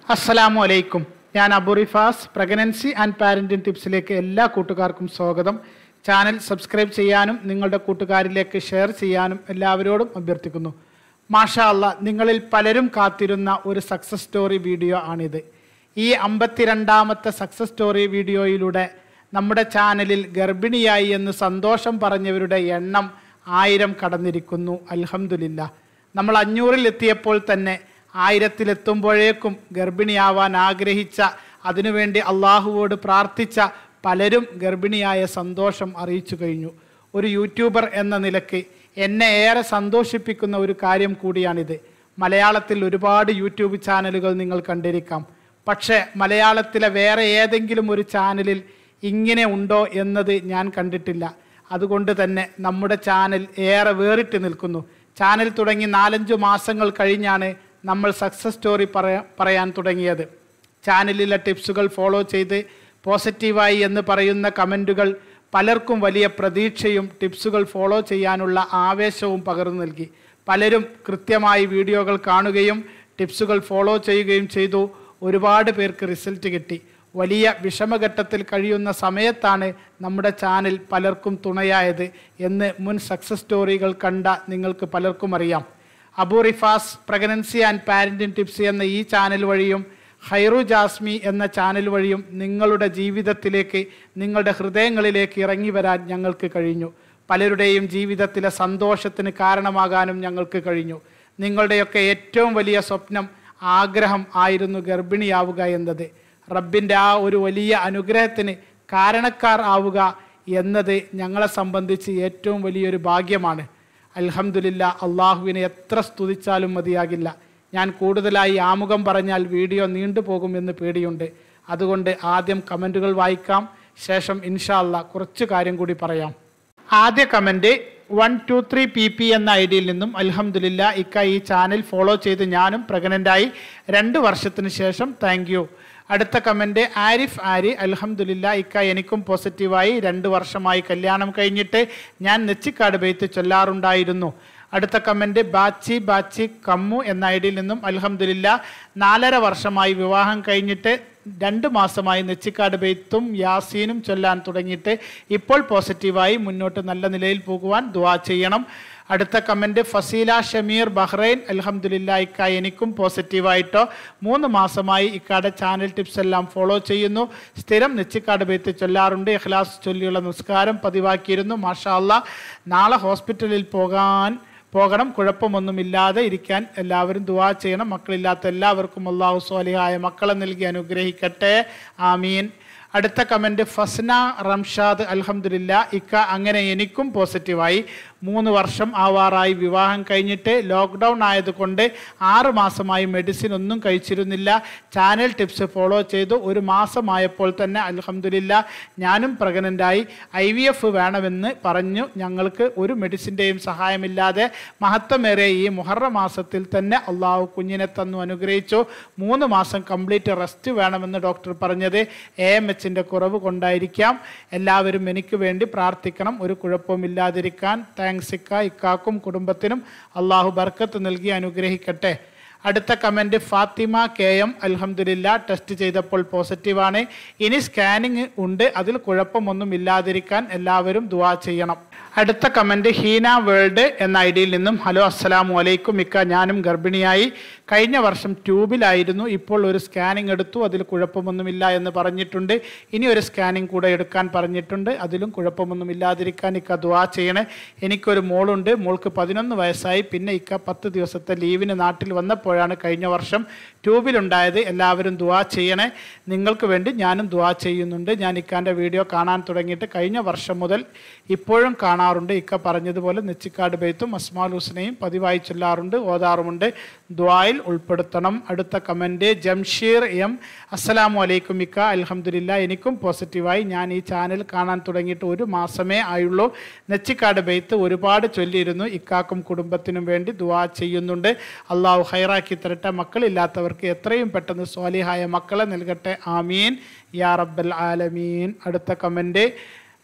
അസ്സലാമു അലൈക്കും ഞാൻ അബുറിഫാസ് പ്രഗ്നൻസി ആൻഡ് പാരന്റിംഗ് ടിപ്സിലേക്ക് എല്ലാ കൂട്ടുകാർക്കും സ്വാഗതം ചാനൽ സബ്സ്ക്രൈബ് ചെയ്യാനും നിങ്ങളുടെ കൂട്ടുകാരിലേക്ക് ഷെയർ ചെയ്യാനും എല്ലാവരോടും അഭ്യർത്ഥിക്കുന്നു മാഷാ അല്ല നിങ്ങളിൽ പലരും കാത്തിരുന്ന ഒരു സക്സസ് സ്റ്റോറി വീഡിയോ ആണിത് ഈ അമ്പത്തിരണ്ടാമത്തെ സക്സസ് സ്റ്റോറി വീഡിയോയിലൂടെ നമ്മുടെ ചാനലിൽ ഗർഭിണിയായി എന്ന് സന്തോഷം പറഞ്ഞവരുടെ എണ്ണം ആയിരം കടന്നിരിക്കുന്നു അൽഹംദുലില്ല നമ്മൾ അഞ്ഞൂറിൽ എത്തിയപ്പോൾ തന്നെ ആയിരത്തിലെത്തുമ്പോഴേക്കും ഗർഭിണിയാവാൻ ആഗ്രഹിച്ച അതിനുവേണ്ടി അള്ളാഹുവോട് പ്രാർത്ഥിച്ച പലരും ഗർഭിണിയായ സന്തോഷം അറിയിച്ചു കഴിഞ്ഞു ഒരു യൂട്യൂബർ എന്ന നിലയ്ക്ക് എന്നെ ഏറെ സന്തോഷിപ്പിക്കുന്ന ഒരു കാര്യം കൂടിയാണിത് മലയാളത്തിൽ ഒരുപാട് യൂട്യൂബ് ചാനലുകൾ നിങ്ങൾ കണ്ടിരിക്കാം പക്ഷേ മലയാളത്തിലെ വേറെ ഏതെങ്കിലും ഒരു ചാനലിൽ ഇങ്ങനെ ഉണ്ടോ എന്നത് ഞാൻ കണ്ടിട്ടില്ല അതുകൊണ്ട് തന്നെ നമ്മുടെ ചാനൽ ഏറെ വേറിട്ട് നിൽക്കുന്നു ചാനൽ തുടങ്ങി നാലഞ്ചു മാസങ്ങൾ കഴിഞ്ഞാണ് നമ്മൾ സക്സസ് സ്റ്റോറി പറയാ പറയാൻ തുടങ്ങിയത് ചാനലിലെ ടിപ്സുകൾ ഫോളോ ചെയ്ത് പോസിറ്റീവായി എന്ന് പറയുന്ന കമൻറ്റുകൾ പലർക്കും വലിയ പ്രതീക്ഷയും ടിപ്സുകൾ ഫോളോ ചെയ്യാനുള്ള ആവേശവും പകർന്നു നൽകി പലരും കൃത്യമായി വീഡിയോകൾ കാണുകയും ടിപ്സുകൾ ഫോളോ ചെയ്യുകയും ചെയ്തു ഒരുപാട് പേർക്ക് റിസൾട്ട് കിട്ടി വലിയ വിഷമഘട്ടത്തിൽ കഴിയുന്ന സമയത്താണ് നമ്മുടെ ചാനൽ പലർക്കും തുണയായത് എന്ന് മുൻ സക്സസ് സ്റ്റോറികൾ കണ്ട നിങ്ങൾക്ക് പലർക്കും അറിയാം Abu Rifas pregnancy and parenting tips എന്ന ഈ ചാനൽ വഴിയും ഹൈറു ജാസ്മി എന്ന ചാനൽ വഴിയും നിങ്ങളുടെ ജീവിതത്തിലേക്ക് നിങ്ങളുടെ ഹൃദയങ്ങളിലേക്ക് ഇറങ്ങി വരാൻ ഞങ്ങൾക്ക് കഴിഞ്ഞു പലരുടെയും ജീവിതത്തിലെ സന്തോഷത്തിന് കാരണമാകാനും ഞങ്ങൾക്ക് കഴിഞ്ഞു നിങ്ങളുടെയൊക്കെ ഏറ്റവും വലിയ സ്വപ്നം ആഗ്രഹം ആയിരുന്നു ഗർഭിണിയാവുക എന്നത് റബ്ബിൻ്റെ ആ ഒരു വലിയ അനുഗ്രഹത്തിന് കാരണക്കാർ ആവുക എന്നത് ഞങ്ങളെ സംബന്ധിച്ച് ഏറ്റവും വലിയൊരു ഭാഗ്യമാണ് അൽഹംദുലില്ല അള്ളാഹുവിനെ എത്ര സ്തുതിച്ചാലും മതിയാകില്ല ഞാൻ കൂടുതലായി ആമുഖം പറഞ്ഞാൽ വീഡിയോ നീണ്ടുപോകുമെന്ന് പേടിയുണ്ട് അതുകൊണ്ട് ആദ്യം കമൻറ്റുകൾ വായിക്കാം ശേഷം ഇൻഷാ അല്ലാ കുറച്ച് കാര്യം കൂടി പറയാം ആദ്യ comment one two three P P എന്ന ഐ ഡിയിൽ നിന്നും അൽഹംദുലില്ല ഇക്ക ഈ ചാനൽ ഫോളോ ചെയ്ത് ഞാനും പ്രഗ്നൻ്റായി രണ്ട് വർഷത്തിന് ശേഷം താങ്ക് യു അടുത്ത കമൻറ്റ് ആരിഫ് ആരി അൽഹംദുലില്ല ഇക്ക എനിക്കും പോസിറ്റീവായി രണ്ട് വർഷമായി കല്യാണം കഴിഞ്ഞിട്ട് ഞാൻ നെച്ചിക്കാട് ബെയ്ത്ത് ചൊല്ലാറുണ്ടായിരുന്നു അടുത്ത കമൻറ്റ് ബാച്ചി ബാച്ചി കമ്മു എന്ന ഐ ഡിയിൽ നിന്നും അൽഹംദുലില്ല നാലര വർഷമായി വിവാഹം കഴിഞ്ഞിട്ട് രണ്ട് മാസമായി നെച്ചിക്കാട് ബെയ്ത്തും യാസീനും ചൊല്ലാൻ തുടങ്ങിയിട്ട് ഇപ്പോൾ പോസിറ്റീവായി മുന്നോട്ട് നല്ല നിലയിൽ പോകുവാൻ ദുവാ ചെയ്യണം അടുത്ത കമൻറ്റ് ഫസീല ഷമീർ ബഹ്റൈൻ അൽഹംദുലില്ല ഇക്ക എനിക്കും പോസിറ്റീവായിട്ടോ മൂന്ന് മാസമായി ഇക്കാടെ ചാനൽ ടിപ്സ് എല്ലാം ഫോളോ ചെയ്യുന്നു സ്ഥിരം നെച്ചിക്കാട് ബെയ്ത്ത് ചൊല്ലാറുണ്ട് ഇഖ്ലാസ് ചൊല്ലിയുള്ള നിസ്കാരം പതിവാക്കിയിരുന്നു മാഷാ അല്ലാ നാളെ ഹോസ്പിറ്റലിൽ പോകാൻ പോകണം കുഴപ്പമൊന്നുമില്ലാതെ ഇരിക്കാൻ എല്ലാവരും ദുവാ ചെയ്യണം മക്കളില്ലാത്ത എല്ലാവർക്കും അള്ളാഹു സ്വാലിഹായ മക്കളെ നൽകി അനുഗ്രഹിക്കട്ടെ ആമീൻ അടുത്ത കമൻറ്റ് ഫസ്ന റംഷാദ് അൽഹംദുലില്ല ഇക്ക അങ്ങനെ എനിക്കും പോസിറ്റീവായി മൂന്ന് വർഷം ആവാറായി വിവാഹം കഴിഞ്ഞിട്ട് ലോക്ക്ഡൗൺ ആയതുകൊണ്ട് ആറ് മാസമായി മെഡിസിൻ ഒന്നും കഴിച്ചിരുന്നില്ല ചാനൽ ടിപ്സ് ഫോളോ ചെയ്തു ഒരു മാസമായപ്പോൾ തന്നെ അൽഹംദുലില്ല ഞാനും പ്രഗ്നൻ്റായി ഐ വി എഫ് വേണമെന്ന് പറഞ്ഞു ഞങ്ങൾക്ക് ഒരു മെഡിസിൻ്റെയും സഹായമില്ലാതെ മഹത്വമേറിയ ഈ മുഹറ മാസത്തിൽ തന്നെ അള്ളാഹു കുഞ്ഞിനെ തന്നു അനുഗ്രഹിച്ചു മൂന്ന് മാസം കംപ്ലീറ്റ് റെസ്റ്റ് വേണമെന്ന് ഡോക്ടർ പറഞ്ഞത് എ എം എച്ചിൻ്റെ കുറവ് കൊണ്ടായിരിക്കാം എല്ലാവരും എനിക്ക് വേണ്ടി പ്രാർത്ഥിക്കണം ഒരു കുഴപ്പമില്ലാതിരിക്കാൻ താങ്ക്സ് ഇക്ക ഇക്കാക്കും കുടുംബത്തിനും അള്ളാഹു ബർക്കത്ത് നൽകി അനുഗ്രഹിക്കട്ടെ അടുത്ത കമൻറ്റ് ഫാത്തിമ കെ എം അൽഹംദുലില്ല ടെസ്റ്റ് ചെയ്തപ്പോൾ പോസിറ്റീവാണ് ഇനി സ്കാനിങ് ഉണ്ട് അതിൽ കുഴപ്പമൊന്നും ഇല്ലാതിരിക്കാൻ എല്ലാവരും ദുവാ ചെയ്യണം അടുത്ത കമൻറ്റ് ഹീന വേൾഡ് എന്ന ഐ ഡിയിൽ നിന്നും ഹലോ അസ്സലാമു അലൈക്കും ഇക്ക ഞാനും ഗർഭിണിയായി കഴിഞ്ഞ വർഷം ട്യൂബിലായിരുന്നു ഇപ്പോൾ ഒരു സ്കാനിങ് എടുത്തു അതിൽ കുഴപ്പമൊന്നുമില്ല എന്ന് പറഞ്ഞിട്ടുണ്ട് ഇനി ഒരു സ്കാനിങ് കൂടെ എടുക്കാൻ പറഞ്ഞിട്ടുണ്ട് അതിലും കുഴപ്പമൊന്നും ഇല്ലാതിരിക്കാൻ ഇക്ക ദുവാ ചെയ്യണേ എനിക്കൊരു മോളുണ്ട് മോൾക്ക് പതിനൊന്ന് വയസ്സായി പിന്നെ ഇക്ക പത്ത് ദിവസത്തെ ലീവിന് നാട്ടിൽ വന്നപ്പോഴാണ് കഴിഞ്ഞ വർഷം ട്യൂബിലുണ്ടായത് എല്ലാവരും ദുവാ ചെയ്യണേ നിങ്ങൾക്ക് വേണ്ടി ഞാനും ദുവാ ചെയ്യുന്നുണ്ട് ഞാൻ ഇക്കാൻ്റെ വീഡിയോ കാണാൻ തുടങ്ങിയിട്ട് കഴിഞ്ഞ വർഷം മുതൽ ഇപ്പോഴും കാണാറുണ്ട് ഇക്ക പറഞ്ഞതുപോലെ നെച്ചിക്കാട് ബെയ്ത്തും അസ്മാൽ ഹുസ്നയും പതിവായി ചൊല്ലാറുണ്ട് ഓതാറുമുണ്ട് ദ്വായിൽ ഉൾപ്പെടുത്തണം അടുത്ത കമൻറ്റ് ജംഷീർ എം അസ്സലാമു അലൈക്കും ഇക്ക അൽഹംദുലില്ല എനിക്കും പോസിറ്റീവായി ഞാൻ ഈ ചാനൽ കാണാൻ തുടങ്ങിയിട്ട് ഒരു മാസമേ ആയുള്ളൂ നെച്ചിക്കാട് ബെയ്ത്ത് ഒരുപാട് ചൊല്ലിയിരുന്നു ഇക്കാക്കും കുടുംബത്തിനും വേണ്ടി ദുവാ ചെയ്യുന്നുണ്ട് അള്ളാഹു ഹൈറാക്കി തരട്ടെ മക്കളില്ലാത്തവർക്ക് എത്രയും പെട്ടെന്ന് സ്വാലിഹായ മക്കളെ നൽകട്ടെ ആമീൻ യാ റബ്ബൽ ആലമീൻ അടുത്ത കമൻറ്റ്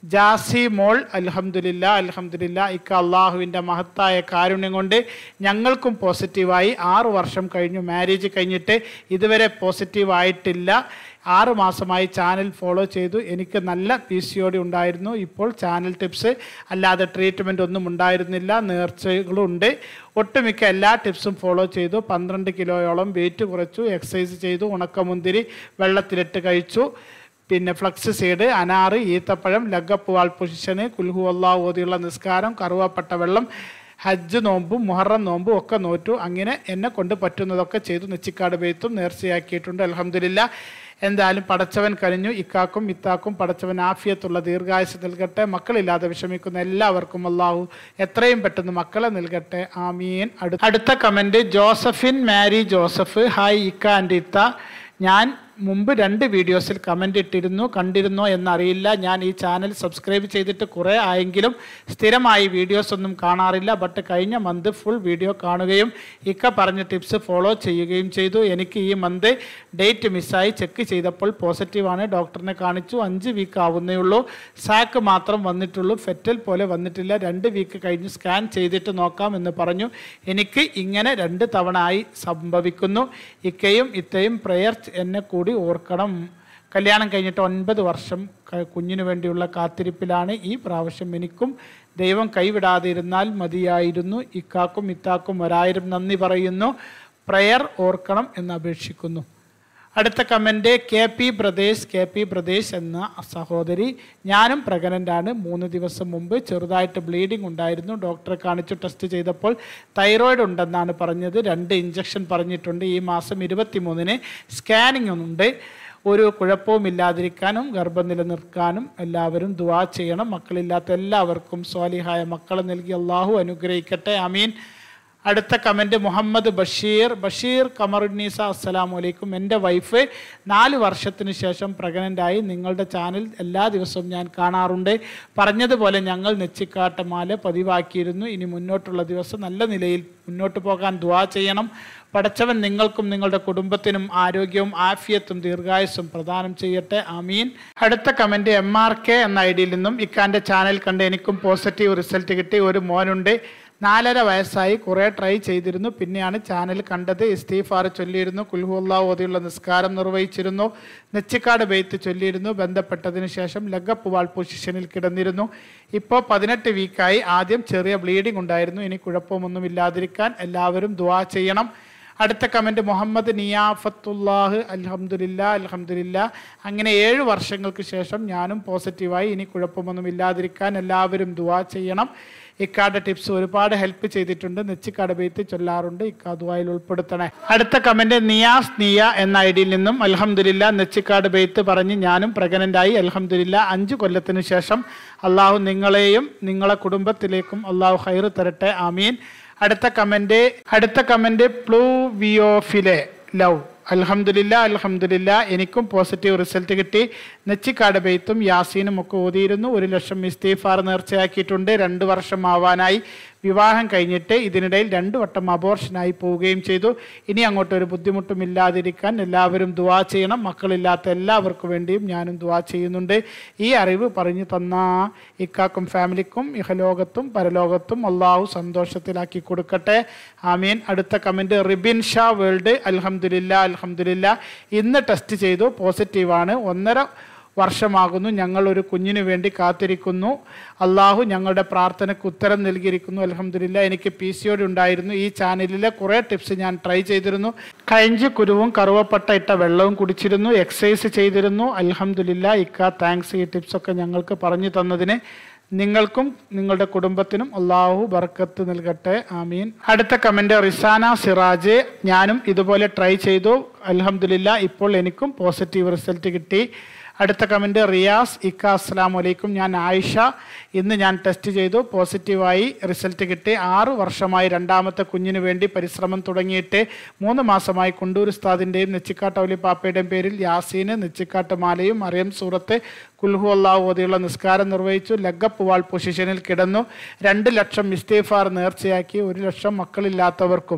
ജാസി മോൾ അൽഹംദുലില്ല അൽഹംദുലില്ല ഇക്ക അള്ളാഹുവിൻ്റെ മഹത്തായ കാരുണ്യം കൊണ്ട് ഞങ്ങൾക്കും പോസിറ്റീവായി ആറു വർഷം കഴിഞ്ഞു മാരേജ് കഴിഞ്ഞിട്ട് ഇതുവരെ പോസിറ്റീവ് ആയിട്ടില്ല ആറ് മാസമായി ചാനൽ ഫോളോ ചെയ്തു എനിക്ക് നല്ല പി സി ഒ ഡി ഉണ്ടായിരുന്നു ഇപ്പോൾ ചാനൽ ടിപ്സ് അല്ലാതെ ട്രീറ്റ്മെൻ്റ് ഒന്നും ഉണ്ടായിരുന്നില്ല നേർച്ചകളുണ്ട് ഒട്ടുമിക്ക എല്ലാ ടിപ്സും ഫോളോ ചെയ്തു പന്ത്രണ്ട് കിലോയോളം വെയിറ്റ് കുറച്ചു എക്സസൈസ് ചെയ്തു ഉണക്കമുന്തിരി വെള്ളത്തിലിട്ട് കഴിച്ചു പിന്നെ ഫ്ലക്സ് സീഡ് അനാറ് ഈത്തപ്പഴം ലഗപ്പുവാൾ പൊസിഷന് കുൽഹു അള്ളാഹ് ഓതിയുള്ള നിസ്കാരം കറുവപ്പട്ട വെള്ളം ഹജ്ജ് നോമ്പും മുഹറം നോമ്പും ഒക്കെ നോറ്റു അങ്ങനെ എന്നെ കൊണ്ട് പറ്റുന്നതൊക്കെ ചെയ്തു നെച്ചിക്കാട് ബെയ്ത്തും നേർച്ചയാക്കിയിട്ടുണ്ട് അലഹമില്ല എന്തായാലും പടച്ചവൻ കഴിഞ്ഞു ഇക്കാക്കും ഇത്താക്കും പടച്ചവൻ ആഫിയത്തുള്ള ദീർഘായുസ് നൽകട്ടെ മക്കളില്ലാതെ വിഷമിക്കുന്ന എല്ലാവർക്കും അള്ളാഹു എത്രയും പെട്ടെന്ന് മക്കളെ നൽകട്ടെ ആമീൻ അടു- അടുത്ത comment Josephine Mary Joseph hi ഇക്ക ആൻഡ് ഇത്ത ഞാൻ മുമ്പ് രണ്ട് വീഡിയോസിൽ കമൻ്റ് ഇട്ടിരുന്നു കണ്ടിരുന്നോ എന്നറിയില്ല ഞാൻ ഈ ചാനൽ സബ്സ്ക്രൈബ് ചെയ്തിട്ട് കുറേ ആയെങ്കിലും സ്ഥിരമായി വീഡിയോസ് ഒന്നും കാണാറില്ല ബട്ട് കഴിഞ്ഞ മന്ത് ഫുൾ വീഡിയോ കാണുകയും ഇക്ക പറഞ്ഞ ടിപ്സ് ഫോളോ ചെയ്യുകയും ചെയ്തു എനിക്ക് ഈ മന്ത് ഡേറ്റ് മിസ്സായി ചെക്ക് ചെയ്തപ്പോൾ പോസിറ്റീവാണ് ഡോക്ടറിനെ കാണിച്ചു അഞ്ച് വീക്ക് ആവുന്നേ ഉള്ളൂ സാക്ക് മാത്രം വന്നിട്ടുള്ളൂ ഫെറ്റൽ പോലെ വന്നിട്ടില്ല രണ്ട് വീക്ക് കഴിഞ്ഞ് സ്കാൻ ചെയ്തിട്ട് നോക്കാം എന്ന് പറഞ്ഞു എനിക്ക് ഇങ്ങനെ രണ്ട് തവണ ആയി സംഭവിക്കുന്നു ഇക്കയും ഇത്തയും പ്രയർ എന്നെ കൂടി ഓർക്കണം കല്യാണം കഴിഞ്ഞിട്ട് ഒൻപത് വർഷം ക- കുഞ്ഞിനു വേണ്ടിയുള്ള കാത്തിരിപ്പിലാണ് ഈ പ്രാവശ്യം എനിക്കും ദൈവം കൈവിടാതിരുന്നാൽ മതിയായിരുന്നു ഇക്കാക്കും ഇത്താക്കും ഒരായിരം നന്ദി പറയുന്നു പ്രയർ ഓർക്കണം എന്ന് അപേക്ഷിക്കുന്നു അടുത്ത comment K P Pradesh K P Pradesh എന്ന സഹോദരി ഞാനും പ്രഗ്നൻ്റാണ് മൂന്ന് ദിവസം മുമ്പ് ചെറുതായിട്ട് ബ്ലീഡിംഗ് ഉണ്ടായിരുന്നു ഡോക്ടറെ കാണിച്ചു ടെസ്റ്റ് ചെയ്തപ്പോൾ തൈറോയിഡ് ഉണ്ടെന്നാണ് പറഞ്ഞത് രണ്ട് ഇഞ്ചക്ഷൻ പറഞ്ഞിട്ടുണ്ട് ഈ മാസം ഇരുപത്തി മൂന്നിന് സ്കാനിങ് ഉണ്ട് ഒരു കുഴപ്പവും ഇല്ലാതിരിക്കാനും ഗർഭം നിലനിർത്താനും എല്ലാവരും ദുവാ ചെയ്യണം മക്കളില്ലാത്ത എല്ലാവർക്കും സ്വാലിഹായ മക്കളെ നൽകി അള്ളാഹു അനുഗ്രഹിക്കട്ടെ അമീൻ അടുത്ത കമൻറ്റ് മുഹമ്മദ് ബഷീർ ബഷീർ കമറുന്നീസ അസ്സലാമു അലൈക്കും എൻ്റെ വൈഫ് നാല് വർഷത്തിന് ശേഷം പ്രഗ്നൻ്റായി നിങ്ങളുടെ ചാനൽ എല്ലാ ദിവസവും ഞാൻ കാണാറുണ്ട് പറഞ്ഞതുപോലെ ഞങ്ങൾ നെച്ചിക്കാട്ടമാല പതിവാക്കിയിരുന്നു ഇനി മുന്നോട്ടുള്ള ദിവസം നല്ല നിലയിൽ മുന്നോട്ട് പോകാൻ ദ്വാ ചെയ്യണം പടച്ചവൻ നിങ്ങൾക്കും നിങ്ങളുടെ കുടുംബത്തിനും ആരോഗ്യവും ആഫിയത്തും ദീർഘായുസ്സും പ്രദാനം ചെയ്യട്ടെ ആമീൻ അടുത്ത കമൻറ്റ് എം ആർ കെ എന്ന ഐ ഡിയിൽ നിന്നും ഇക്കാൻ്റെ ചാനൽ കണ്ട് എനിക്കും പോസിറ്റീവ് റിസൾട്ട് കിട്ടി ഒരു മോനുണ്ട് നാലര വയസ്സായി കുറേ ട്രൈ ചെയ്തിരുന്നു പിന്നെയാണ് ചാനൽ കണ്ടത് ഇസ്തീഫാർ ചൊല്ലിയിരുന്നു കുൽഹുല്ലാ ഓതിയുള്ള നിസ്കാരം നിർവഹിച്ചിരുന്നു നെച്ചിക്കാട് ബെയ്ത്ത് ചൊല്ലിയിരുന്നു ബന്ധപ്പെട്ടതിന് ശേഷം ലഗപ്പ് വാൾ പൊസിഷനിൽ കിടന്നിരുന്നു ഇപ്പോൾ പതിനെട്ട് വീക്കായി ആദ്യം ചെറിയ ബ്ലീഡിംഗ് ഉണ്ടായിരുന്നു ഇനി കുഴപ്പമൊന്നും ഇല്ലാതിരിക്കാൻ എല്ലാവരും ദുവാ ചെയ്യണം അടുത്ത കമൻറ്റ് മുഹമ്മദ് നിയാഫത്തുല്ലാഹ് അൽഹംദുലില്ല അൽഹംദുലില്ല അങ്ങനെ ഏഴ് വർഷങ്ങൾക്ക് ശേഷം ഞാനും പോസിറ്റീവായി ഇനി കുഴപ്പമൊന്നും ഇല്ലാതിരിക്കാൻ എല്ലാവരും ദുവാ ചെയ്യണം ഇക്കാടെ ടിപ്സ് ഒരുപാട് ഹെൽപ്പ് ചെയ്തിട്ടുണ്ട് നെച്ചിക്കാട് ബെയ്ത്ത് ചൊല്ലാറുണ്ട് ഇക്കാ ദുവായിൽ ഉൾപ്പെടുത്തണേ അടുത്ത കമൻറ്റ് നിയാസ് നിയ എന്ന ഐ ഡിയിൽ നിന്നും അൽഹംദുലില്ല നെച്ചിക്കാട് ബെയ്ത്ത് പറഞ്ഞ് ഞാനും പ്രഗ്നൻ്റായി അൽഹംദുലില്ല അഞ്ച് കൊല്ലത്തിന് ശേഷം അള്ളാഹു നിങ്ങളെയും നിങ്ങളെ കുടുംബത്തിലേക്കും അള്ളാഹു ഹൈറ് തരട്ടെ ആമീൻ അടുത്ത കമൻറ്റ് അടുത്ത കമൻറ്റ് പ്ലൂവിയോഫിലെ ലവ് അൽഹംദുലില്ല അൽഹംദുലില്ല എനിക്കും പോസിറ്റീവ് റിസൾട്ട് കിട്ടി നെച്ചിക്കാട് ബെയ്ത്തും യാസീനും ഒക്കെ ഓതിയിരുന്നു ഒരു ലക്ഷം ഇസ്തീഫാർ നേർച്ചയാക്കിയിട്ടുണ്ട് രണ്ട് വർഷം ആവാനായി വിവാഹം കഴിഞ്ഞിട്ട് ഇതിനിടയിൽ രണ്ട് വട്ടം അബോർഷനായി പോവുകയും ചെയ്തു ഇനി അങ്ങോട്ട് ഒരു ബുദ്ധിമുട്ടും ഇല്ലാതിരിക്കാൻ എല്ലാവരും ദുവാ ചെയ്യണം മക്കളില്ലാത്ത എല്ലാവർക്കും വേണ്ടിയും ഞാനും ദുവാ ചെയ്യുന്നുണ്ട് ഈ അറിവ് പറഞ്ഞു തന്ന ഇക്കാക്കും ഫാമിലിക്കും ഇഹലോകത്തും പരലോകത്തും അള്ളാഹു സന്തോഷത്തിലാക്കി കൊടുക്കട്ടെ ആമീൻ അടുത്ത കമൻറ്റ് റിബിൻ ഷാ വേൾഡ് അൽഹംദുലില്ല അൽഹംദുലില്ല ഇന്ന് ടെസ്റ്റ് ചെയ്തു പോസിറ്റീവാണ് ഒന്നര വർഷമാകുന്നു ഞങ്ങൾ ഒരു കുഞ്ഞിനു വേണ്ടി കാത്തിരിക്കുന്നു അള്ളാഹു ഞങ്ങളുടെ പ്രാർത്ഥനയ്ക്ക് ഉത്തരം നൽകിയിരിക്കുന്നു അലഹമില്ല എനിക്ക് പി സി ഒ ഡി ഉണ്ടായിരുന്നു ഈ ചാനലിലെ കുറേ ടിപ്സ് ഞാൻ ട്രൈ ചെയ്തിരുന്നു കയഞ്ചി കുരുവും കറുവപ്പട്ട ഇട്ട വെള്ളവും കുടിച്ചിരുന്നു എക്സസൈസ് ചെയ്തിരുന്നു അലഹമില്ല ഇക്ക താങ്ക്സ് ഈ ടിപ്സൊക്കെ ഞങ്ങൾക്ക് പറഞ്ഞു തന്നതിന് നിങ്ങൾക്കും നിങ്ങളുടെ കുടുംബത്തിനും അള്ളാഹു ബർക്കത്ത് നൽകട്ടെ ആമീൻ അടുത്ത കമൻറ്റ് റിസാന സിറാജ് ഞാനും ഇതുപോലെ ട്രൈ ചെയ്തു അലഹമില്ല ഇപ്പോൾ എനിക്കും പോസിറ്റീവ് റിസൾട്ട് കിട്ടി അടുത്ത കമൻറ്റ് റിയാസ് ഇക്ക അസ്സാം വലൈക്കും ഞാൻ ആയിഷ ഇന്ന് ഞാൻ ടെസ്റ്റ് ചെയ്തു പോസിറ്റീവായി റിസൾട്ട് കിട്ടി ആറ് വർഷമായി രണ്ടാമത്തെ കുഞ്ഞിന് വേണ്ടി പരിശ്രമം തുടങ്ങിയിട്ട് മൂന്ന് മാസമായി കുണ്ടൂർ ഉസ്താദിൻ്റെയും നെച്ചിക്കാട്ട് ഔലി പാപ്പയുടെയും പേരിൽ യാസീന് നെച്ചിക്കാട്ട് മാലയും മറിയം സൂറത്ത് കുൽഹു അള്ളാഹു ഓതിയുള്ള നിസ്കാരം നിർവഹിച്ചു ലഗപ്പ് വാൾ പൊസിഷനിൽ കിടന്നു രണ്ട് ലക്ഷം ഇസ്തീഫാർ നേർച്ചയാക്കി ഒരു ലക്ഷം മക്കളില്ലാത്തവർക്കും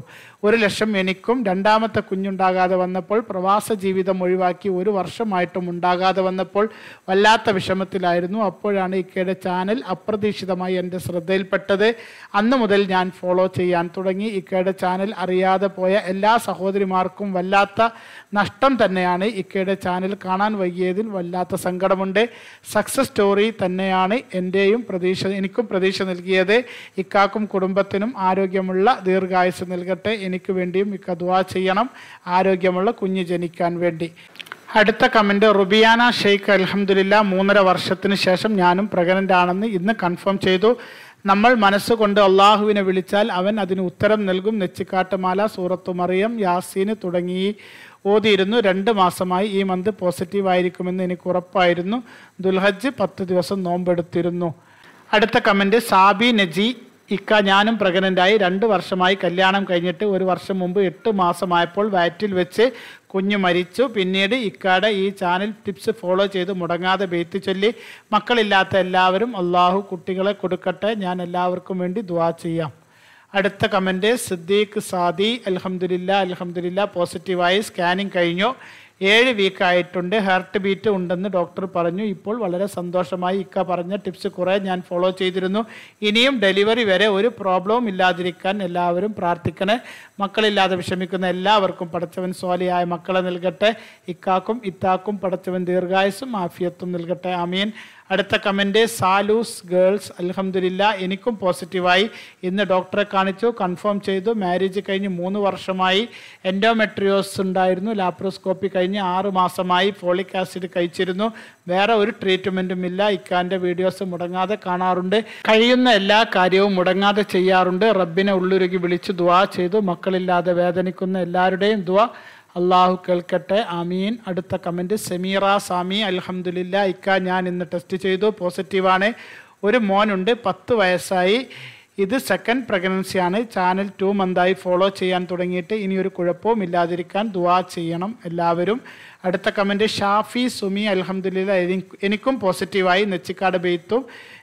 ഒരു ലക്ഷം എനിക്കും രണ്ടാമത്തെ കുഞ്ഞുണ്ടാകാതെ വന്നപ്പോൾ പ്രവാസ ജീവിതം ഒഴിവാക്കി ഒരു വർഷമായിട്ടും ഉണ്ടാകാതെ വന്നപ്പോൾ വല്ലാത്ത വിഷമത്തിലായിരുന്നു അപ്പോഴാണ് ഇക്കയുടെ ചാനൽ അപ്രതീക്ഷിതമായി എൻ്റെ ശ്രദ്ധയിൽപ്പെട്ടത് അന്ന് മുതൽ ഞാൻ ഫോളോ ചെയ്യാൻ തുടങ്ങി ഇക്കയുടെ ചാനൽ അറിയാതെ പോയ എല്ലാ സഹോദരിമാർക്കും വല്ലാത്ത നഷ്ടം തന്നെയാണ് ഇക്കയുടെ ചാനൽ കാണാൻ വൈകിയതിൽ വല്ലാത്ത സങ്കടമുണ്ട് സക്സസ് സ്റ്റോറി തന്നെയാണ് എൻ്റെയും പ്രതീക്ഷ എനിക്കും പ്രതീക്ഷ നൽകിയത് ഇക്കാക്കും കുടുംബത്തിനും ആരോഗ്യമുള്ള ദീർഘായുസ് നൽകട്ടെ എനിക്ക് വേണ്ടിയും ഇക്ക ദുവാ ചെയ്യണം ആരോഗ്യമുള്ള കുഞ്ഞ് ജനിക്കാൻ വേണ്ടി അടുത്ത കമൻറ്റ് റുബിയാന ഷെയ്ഖ് അലഹമുല്ല മൂന്നര വർഷത്തിന് ശേഷം ഞാനും പ്രഗ്നൻ്റ് ആണെന്ന് ഇന്ന് കൺഫേം ചെയ്തു നമ്മൾ മനസ്സുകൊണ്ട് അള്ളാഹുവിനെ വിളിച്ചാൽ അവൻ അതിന് ഉത്തരം നൽകും നെച്ചിക്കാട്ടുമാല സൂറത്തു മറിയം യാസീന് തുടങ്ങി ഓതിയിരുന്നു രണ്ട് മാസമായി ഈ മന്ത് പോസിറ്റീവ് ആയിരിക്കുമെന്ന് എനിക്ക് ഉറപ്പായിരുന്നു ദുൽഹജ്ജ് പത്ത് ദിവസം നോമ്പെടുത്തിരുന്നു അടുത്ത കമൻറ്റ് സാബി നജി ഇക്ക ഞാനും പ്രഗ്നൻ്റായി രണ്ട് വർഷമായി കല്യാണം കഴിഞ്ഞിട്ട് ഒരു വർഷം മുമ്പ് എട്ട് മാസമായപ്പോൾ വയറ്റിൽ വെച്ച് കുഞ്ഞ് മരിച്ചു പിന്നീട് ഇക്കാടെ ഈ ചാനൽ ടിപ്സ് ഫോളോ ചെയ്ത് മുടങ്ങാതെ ബെയ്ത്ത് ചൊല്ലി മക്കളില്ലാത്ത എല്ലാവരും അള്ളാഹു കുട്ടികളെ കൊടുക്കട്ടെ ഞാൻ എല്ലാവർക്കും വേണ്ടി ദുവാ ചെയ്യാം അടുത്ത കമൻറ്റ് സിദ്ദീഖ് സാദി അൽഹംദുലില്ല അൽഹംദുലില്ല പോസിറ്റീവായി സ്കാനിങ് കഴിഞ്ഞു ഏഴ് വീക്ക് ആയിട്ടുണ്ട് ഹാർട്ട് ബീറ്റ് ഉണ്ടെന്ന് ഡോക്ടർ പറഞ്ഞു ഇപ്പോൾ വളരെ സന്തോഷമായി ഇക്ക പറഞ്ഞ ടിപ്സ് കുറേ ഞാൻ ഫോളോ ചെയ്തിരുന്നു ഇനിയും ഡെലിവറി വരെ ഒരു പ്രോബ്ലവും ഇല്ലാതിരിക്കാൻ എല്ലാവരും പ്രാർത്ഥിക്കണേ മക്കളില്ലാതെ വിഷമിക്കുന്ന എല്ലാവർക്കും പടച്ചവൻ സ്വാലിയായ മക്കളെ നൽകട്ടെ ഇക്കാക്കും ഇത്താക്കും പടച്ചവൻ ദീർഘായുസും ആഫിയത്തും നൽകട്ടെ ആമീൻ അടുത്ത കമൻറ്റ് സാലൂസ് ഗേൾസ് അൽഹംദുലില്ല എനിക്കും പോസിറ്റീവായി ഇന്ന് ഡോക്ടറെ കാണിച്ചു കൺഫേം ചെയ്തു മാരേജ് കഴിഞ്ഞ് മൂന്ന് വർഷമായി എൻഡോമെട്രിയോസ് ഉണ്ടായിരുന്നു ലാപ്രോസ്കോപ്പി കഴിഞ്ഞ് ആറ് മാസമായി ഫോളിക് ആസിഡ് കഴിച്ചിരുന്നു വേറെ ഒരു ട്രീറ്റ്മെൻറ്റും ഇല്ല ഇക്കാൻ്റെ വീഡിയോസ് മുടങ്ങാതെ കാണാറുണ്ട് കഴിയുന്ന എല്ലാ കാര്യവും മുടങ്ങാതെ ചെയ്യാറുണ്ട് റബ്ബിനെ ഉള്ളുരുകി വിളിച്ച് ദുവാ ചെയ്തു മക്കളില്ലാതെ വേദനിക്കുന്ന എല്ലാവരുടെയും ദുവാ അള്ളാഹു കേൾക്കട്ടെ ആമീൻ അടുത്ത കമൻറ്റ് സെമീറ സാമി അൽഹംദുലില്ല ഇക്ക ഞാൻ ഇന്ന് ടെസ്റ്റ് ചെയ്തു പോസിറ്റീവാണ് ഒരു മോനുണ്ട് പത്ത് വയസ്സായി ഇത് സെക്കൻഡ് പ്രഗ്നൻസിയാണ് ചാനൽ ടു മന്തായി ഫോളോ ചെയ്യാൻ തുടങ്ങിയിട്ട് ഇനി ഒരു കുഴപ്പവും ഇല്ലാതിരിക്കാൻ ദുവാ ചെയ്യണം എല്ലാവരും അടുത്ത കമൻറ്റ് ഷാഫി സുമി അൽഹംദുലില്ല എനി- എനിക്കും പോസിറ്റീവായി നെച്ചിക്കാട് ബെയ്ത്തും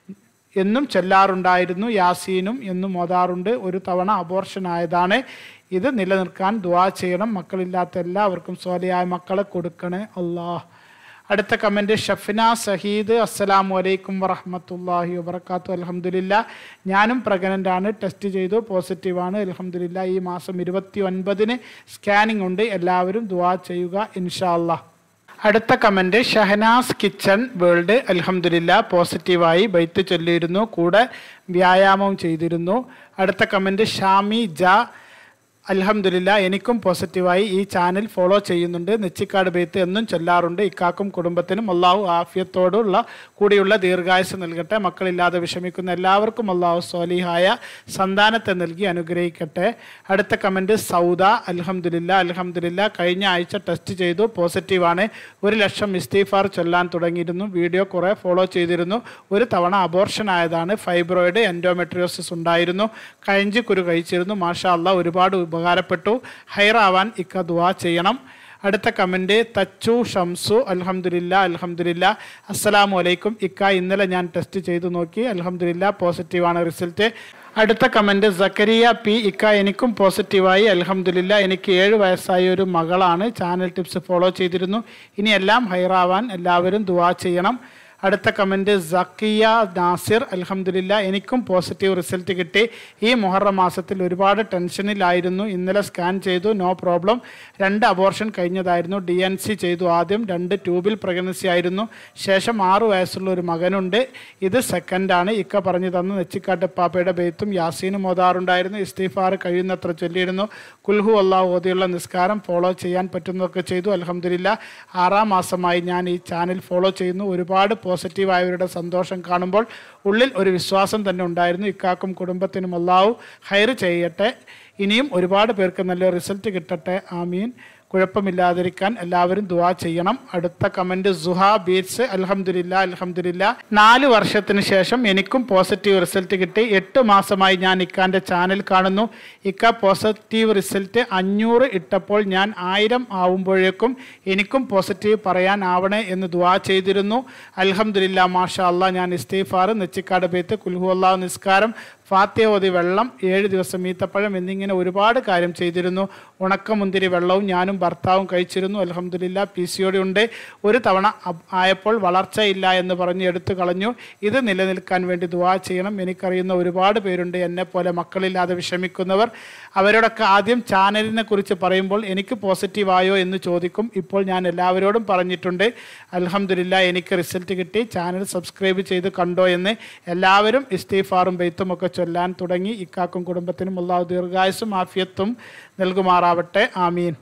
എന്നും ചെല്ലാറുണ്ടായിരുന്നു യാസീനും എന്നും ഓതാറുണ്ട് ഒരു തവണ അബോർഷൻ ആയതാണ് ഇത് നിലനിൽക്കാൻ ദുവാ ചെയ്യണം മക്കളില്ലാത്ത എല്ലാവർക്കും സ്വാലിയായ മക്കളെ കൊടുക്കണേ അള്ളാഹ് അടുത്ത കമൻറ്റ് ഷഫിന സഹീദ് അസ്സലാമു അലൈക്കും വറഹമത്തല്ലാഹി വബർക്കാത്തു അലഹമുല്ല ഞാനും പ്രഗ്നൻ്റ് ആണ് ടെസ്റ്റ് ചെയ്തു പോസിറ്റീവാണ് അലഹമുല്ല ഈ മാസം ഇരുപത്തി ഒൻപതിന് സ്കാനിംഗ് ഉണ്ട് എല്ലാവരും ദുവാ ചെയ്യുക ഇൻഷാ അല്ലാഹ് അടുത്ത കമൻറ്റ് ഷഹനാസ് കിച്ചൺ വേൾഡ് അൽഹംദുലില്ല പോസിറ്റീവായി ബൈത്ത് ചൊല്ലിയിരുന്നു കൂടെ വ്യായാമം ചെയ്തിരുന്നു അടുത്ത കമൻറ്റ് ഷാമി ജ അൽഹംദുലില്ല എനിക്കും പോസിറ്റീവായി ഈ ചാനൽ ഫോളോ ചെയ്യുന്നുണ്ട് നെച്ചിക്കാട് ബെയ്ത്ത് എന്നും ചൊല്ലാറുണ്ട് ഇക്കാക്കും കുടുംബത്തിനും അള്ളാഹു ആഫിയത്തോടുള്ള കൂടിയുള്ള ദീർഘായുസ് നൽകട്ടെ മക്കളില്ലാതെ വിഷമിക്കുന്ന എല്ലാവർക്കും അള്ളാഹു സ്വാലിഹായ സന്താനത്തെ നൽകി അനുഗ്രഹിക്കട്ടെ അടുത്ത കമൻറ്റ് സൗദ അൽഹംദുലില്ല അൽഹംദുലില്ല കഴിഞ്ഞ ആഴ്ച ടെസ്റ്റ് ചെയ്തു പോസിറ്റീവാണ് ഒരു ലക്ഷം ഇസ്തീഫാർ ചൊല്ലാൻ തുടങ്ങിയിരുന്നു വീഡിയോ കുറേ ഫോളോ ചെയ്തിരുന്നു ഒരു തവണ അബോർഷൻ ആയതാണ് ഫൈബ്രോയിഡ് എൻഡോമെട്രിയോസിസ് ഉണ്ടായിരുന്നു കഴഞ്ചി കുരു കഴിച്ചിരുന്നു മാഷാ അള്ളാഹ് ഒരുപാട് ഉപകാരപ്പെട്ടു ഹൈറാവാൻ ഇക്ക ദുവാ ചെയ്യണം അടുത്ത കമൻറ്റ് തച്ചു ഷംസു അൽഹംദുലില്ല അൽഹംദുലില്ല അസ്സലാമു അലൈക്കും ഇക്ക ഇന്നലെ ഞാൻ ടെസ്റ്റ് ചെയ്തു നോക്കി അൽഹംദുലില്ല പോസിറ്റീവാണ് റിസൾട്ട് അടുത്ത കമൻറ്റ് സക്കരിയ പി ഇക്ക എനിക്കും പോസിറ്റീവായി അൽഹംദുലില്ല എനിക്ക് ഏഴ് വയസ്സായ ഒരു മകളാണ് ചാനൽ ടിപ്സ് ഫോളോ ചെയ്തിരുന്നു ഇനിയെല്ലാം ഹൈറാവാൻ എല്ലാവരും ദുവാ ചെയ്യണം അടുത്ത കമൻറ്റ് സക്കിയ നാസിർ അൽഹംദുലില്ല എനിക്കും പോസിറ്റീവ് റിസൾട്ട് കിട്ടി ഈ മുഹറം മാസത്തിൽ ഒരുപാട് ടെൻഷനിലായിരുന്നു ഇന്നലെ സ്കാൻ ചെയ്തു നോ പ്രോബ്ലം രണ്ട് അബോർഷൻ കഴിഞ്ഞതായിരുന്നു ഡി എൻ സി ചെയ്തു ആദ്യം രണ്ട് ട്യൂബിൽ പ്രഗ്നൻസി ആയിരുന്നു ശേഷം ആറു വയസ്സുള്ള ഒരു മകനുണ്ട് ഇത് സെക്കൻഡാണ് ഇക്ക പറഞ്ഞു തന്ന നെച്ചിക്കാട്ട് പാപ്പയുടെ ബെയ്ത്തും യാസീനും ഓതാറുണ്ടായിരുന്നു ഇസ്തീഫാർ കഴിയുന്നത്ര ചൊല്ലിയിരുന്നു കുൽഹു അള്ളാഹ് ഓതിയുള്ള നിസ്കാരം ഫോളോ ചെയ്യാൻ പറ്റുന്നതൊക്കെ ചെയ്തു അലഹമില്ല ആറാം മാസമായി ഞാൻ ഈ ചാനൽ ഫോളോ ചെയ്യുന്നു ഒരുപാട് പോസിറ്റീവായവരുടെ സന്തോഷം കാണുമ്പോൾ ഉള്ളിൽ ഒരു വിശ്വാസം തന്നെ ഉണ്ടായിരുന്നു ഇക്കാക്കും കുടുംബത്തിനും അള്ളാഹു ഹൈർ ചെയ്യട്ടെ ഇനിയും ഒരുപാട് പേർക്ക് നല്ല റിസൾട്ട് കിട്ടട്ടെ ആമീൻ കുഴപ്പമില്ലാതിരിക്കാൻ എല്ലാവരും ദുവാ ചെയ്യണം അടുത്ത കമൻറ്റ് സുഹ ബീറ്റ്സ് അൽഹംദുലില്ല അൽഹംദുലില്ല നാല് വർഷത്തിന് ശേഷം എനിക്കും പോസിറ്റീവ് റിസൾട്ട് കിട്ടി എട്ട് മാസമായി ഞാൻ ഇക്കാൻ്റെ ചാനൽ കാണുന്നു ഇക്ക പോസിറ്റീവ് റിസൾട്ട് അഞ്ഞൂറ് ഇട്ടപ്പോൾ ഞാൻ ആയിരം ആവുമ്പോഴേക്കും എനിക്കും പോസിറ്റീവ് പറയാൻ ആവണേ എന്ന് ദുവാ ചെയ്തിരുന്നു അൽഹംദുലില്ല മാഷാ അള്ളാഹ് ഞാൻ ഇസ്തീഫാർ നെച്ചിക്കാട് ബേത്ത് കുൽഹു അള്ളാഹ് നിസ്കാരം ഫാത്തിയ ഓതി വെള്ളം ഏഴ് ദിവസം ഈത്തപ്പഴം എന്നിങ്ങനെ ഒരുപാട് കാര്യം ചെയ്തിരുന്നു ഉണക്കമുന്തിരി വെള്ളവും ഞാനും ഭർത്താവും കഴിച്ചിരുന്നു അലഹമില്ല പി സി ഉണ്ട് ഒരു തവണ അബ്- ആയപ്പോൾ വളർച്ചയില്ല എന്ന് പറഞ്ഞ് എടുത്തു കളഞ്ഞു ഇത് നിലനിൽക്കാൻ വേണ്ടി ദുവാ ചെയ്യണം എനിക്കറിയുന്ന ഒരുപാട് പേരുണ്ട് എന്നെ പോലെ മക്കളില്ലാതെ വിഷമിക്കുന്നവർ അവരോടൊക്കെ ആദ്യം ചാനലിനെ കുറിച്ച് പറയുമ്പോൾ എനിക്ക് പോസിറ്റീവായോ എന്ന് ചോദിക്കും ഇപ്പോൾ ഞാൻ എല്ലാവരോടും പറഞ്ഞിട്ടുണ്ട് അലഹമില്ല എനിക്ക് റിസൾട്ട് കിട്ടി ചാനൽ സബ്സ്ക്രൈബ് ചെയ്ത് കണ്ടോ എന്ന് എല്ലാവരും ഇസ്തീഫാറും ബെയ്ത്തും ഒക്കെ ചൊല്ലാൻ തുടങ്ങി ഇക്കാക്കും കുടുംബത്തിനും അള്ളാഹു ദീർഘായുസും ആഫിയത്തും നൽകുമാറാവട്ടെ ആമീൻ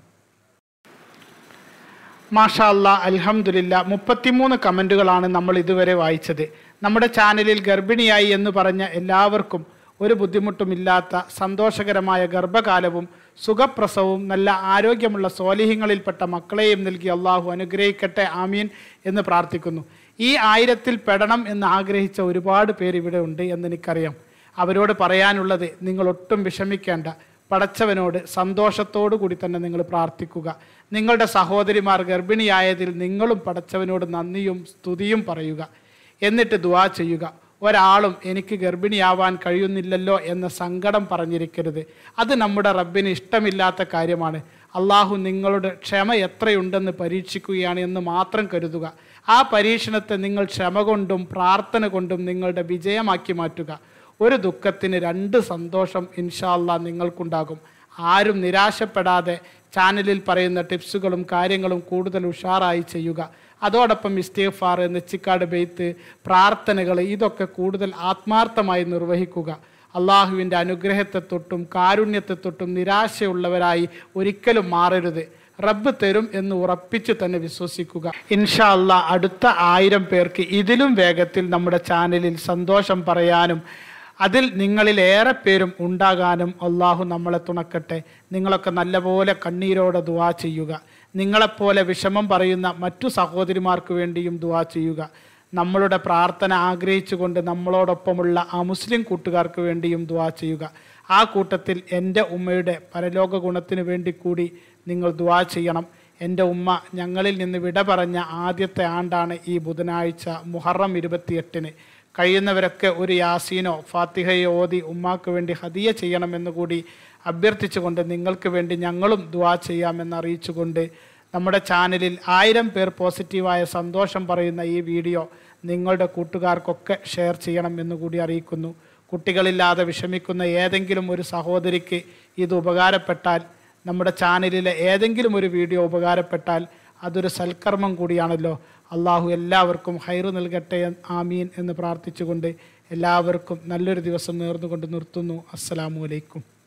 മാഷാ അല്ലാ അൽഹംദുലില്ല മുപ്പത്തിമൂന്ന് കമൻറ്റുകളാണ് നമ്മൾ ഇതുവരെ വായിച്ചത് നമ്മുടെ ചാനലിൽ ഗർഭിണിയായി എന്ന് പറഞ്ഞ എല്ലാവർക്കും ഒരു ബുദ്ധിമുട്ടുമില്ലാത്ത സന്തോഷകരമായ ഗർഭകാലവും സുഖപ്രസവവും നല്ല ആരോഗ്യമുള്ള സോലിഹ്യങ്ങളിൽപ്പെട്ട മക്കളെയും നൽകി അള്ളാഹു അനുഗ്രഹിക്കട്ടെ ആമീൻ എന്ന് പ്രാർത്ഥിക്കുന്നു ഈ ആയിരത്തിൽ പെടണം എന്ന് ആഗ്രഹിച്ച ഒരുപാട് പേര് ഇവിടെ ഉണ്ട് എന്ന് എനിക്കറിയാം അവരോട് പറയാനുള്ളത് നിങ്ങൾ ഒട്ടും വിഷമിക്കേണ്ട പടച്ചവനോട് സന്തോഷത്തോടു കൂടി തന്നെ നിങ്ങൾ പ്രാർത്ഥിക്കുക നിങ്ങളുടെ സഹോദരിമാർ ഗർഭിണിയായതിൽ നിങ്ങളും പടച്ചവനോട് നന്ദിയും സ്തുതിയും പറയുക എന്നിട്ട് ദുവാ ചെയ്യുക ഒരാളും എനിക്ക് ഗർഭിണിയാവാൻ കഴിയുന്നില്ലല്ലോ എന്ന സങ്കടം പറഞ്ഞിരിക്കരുത് അത് നമ്മുടെ റബ്ബിന് ഇഷ്ടമില്ലാത്ത കാര്യമാണ് അള്ളാഹു നിങ്ങളുടെ ക്ഷമ എത്രയുണ്ടെന്ന് പരീക്ഷിക്കുകയാണ് എന്ന് മാത്രം കരുതുക ആ പരീക്ഷണത്തെ നിങ്ങൾ ക്ഷമ കൊണ്ടും പ്രാർത്ഥന കൊണ്ടും നിങ്ങളുടെ വിജയമാക്കി മാറ്റുക ഒരു ദുഃഖത്തിന് രണ്ട് സന്തോഷം ഇൻഷാല്ല നിങ്ങൾക്കുണ്ടാകും ആരും നിരാശപ്പെടാതെ ചാനലിൽ പറയുന്ന ടിപ്സുകളും കാര്യങ്ങളും കൂടുതൽ ഉഷാറായി ചെയ്യുക അതോടൊപ്പം ഇസ്തീഫാർ നെച്ചിക്കാട് ബെയ്ത്ത് പ്രാർത്ഥനകൾ ഇതൊക്കെ കൂടുതൽ ആത്മാർത്ഥമായി നിർവഹിക്കുക അള്ളാഹുവിൻ്റെ അനുഗ്രഹത്തെ തൊട്ടും കാരുണ്യത്തെ തൊട്ടും നിരാശയുള്ളവരായി ഒരിക്കലും മാറരുത് റബ്ബ് തരും എന്ന് ഉറപ്പിച്ചു തന്നെ വിശ്വസിക്കുക ഇൻഷാ അല്ലാ അടുത്ത ആയിരം പേർക്ക് ഇതിലും വേഗത്തിൽ നമ്മുടെ ചാനലിൽ സന്തോഷം പറയാനും അതിൽ നിങ്ങളിൽ ഏറെ പേരും ഉണ്ടാകാനും അള്ളാഹു നമ്മളെ തുണക്കട്ടെ നിങ്ങളൊക്കെ നല്ലപോലെ കണ്ണീരോടെ ദുവാ ചെയ്യുക നിങ്ങളെപ്പോലെ വിഷമം പറയുന്ന മറ്റു സഹോദരിമാർക്ക് വേണ്ടിയും ദുവാ ചെയ്യുക നമ്മളുടെ പ്രാർത്ഥന ആഗ്രഹിച്ചുകൊണ്ട് നമ്മളോടൊപ്പമുള്ള ആ മുസ്ലിം കൂട്ടുകാർക്ക് വേണ്ടിയും ദുവാ ചെയ്യുക ആ കൂട്ടത്തിൽ എൻ്റെ ഉമ്മയുടെ പരലോക ഗുണത്തിന് വേണ്ടി കൂടി നിങ്ങൾ ദുവാ ചെയ്യണം എൻ്റെ ഉമ്മ ഞങ്ങളിൽ നിന്ന് വിട പറഞ്ഞ ആദ്യത്തെ ആണ്ടാണ് ഈ ബുധനാഴ്ച മുഹറം ഇരുപത്തിയെട്ടിന് കഴിയുന്നവരൊക്കെ ഒരു യാസീനോ ഫാത്തിഹയോ ഓതി ഉമ്മാക്ക് വേണ്ടി ഹദിയ ചെയ്യണമെന്ന് കൂടി അഭ്യർത്ഥിച്ചുകൊണ്ട് നിങ്ങൾക്ക് വേണ്ടി ഞങ്ങളും ദുവാ ചെയ്യാമെന്ന് അറിയിച്ചുകൊണ്ട് നമ്മുടെ ചാനലിൽ ആയിരം പേർ പോസിറ്റീവായ സന്തോഷം പറയുന്ന ഈ വീഡിയോ നിങ്ങളുടെ കൂട്ടുകാർക്കൊക്കെ ഷെയർ ചെയ്യണം എന്ന് കൂടി അറിയിക്കുന്നു കുട്ടികളില്ലാതെ വിഷമിക്കുന്ന ഏതെങ്കിലും ഒരു സഹോദരിക്ക് ഇത് ഉപകാരപ്പെട്ടാൽ നമ്മുടെ ചാനലിലെ ഏതെങ്കിലും ഒരു വീഡിയോ ഉപകാരപ്പെട്ടാൽ അതൊരു സൽക്കർമ്മം കൂടിയാണല്ലോ അള്ളാഹു എല്ലാവർക്കും ഹൈറ് നൽകട്ടെ ആമീൻ എന്ന് പ്രാർത്ഥിച്ചുകൊണ്ട് എല്ലാവർക്കും നല്ലൊരു ദിവസം നേർന്നുകൊണ്ട് നിർത്തുന്നു അസ്സലാമു അലൈക്കും